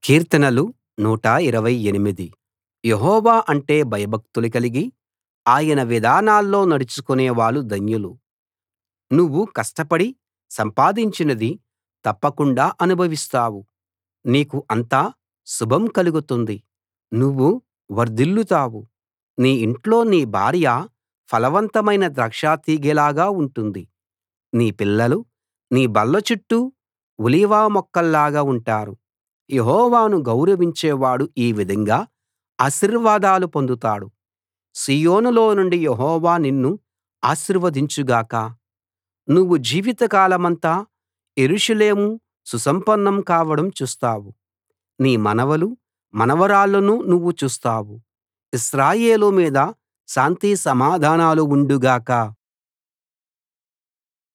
కీర్తనలు 128 యెహోవా అంటే భయభక్తులు కలిగి ఆయన విధానాల్లో నడుచుకునే వాళ్ళు ధన్యులు నువ్వు కష్టపడి సంపాదించినది తప్పకుండా అనుభవిస్తావు నీకు అంతా శుభం కలుగుతుంది నువ్వు వర్ధిల్లుతావు నీ ఇంట్లో నీ భార్య ఫలవంతమైన ద్రాక్షాతీగెలాగా ఉంటుంది నీ పిల్లలు నీ బల్ల చుట్టూ ఒలీవ మొక్కల్లాగా ఉంటారు యెహోవాను గౌరవించేవాడు ఈ విధంగా ఆశీర్వాదాలు పొందుతాడు సీయోనులో నుండి యెహోవా నిన్ను ఆశీర్వదించు గాక నువ్వు జీవితకాలమంతా యెరూషలేము సుసంపన్నం కావడం చూస్తావు నీ మనవలు మనవరాళ్ళను నువ్వు చూస్తావు ఇశ్రాయేలు మీద శాంతి సమాధానాలు ఉండు గాక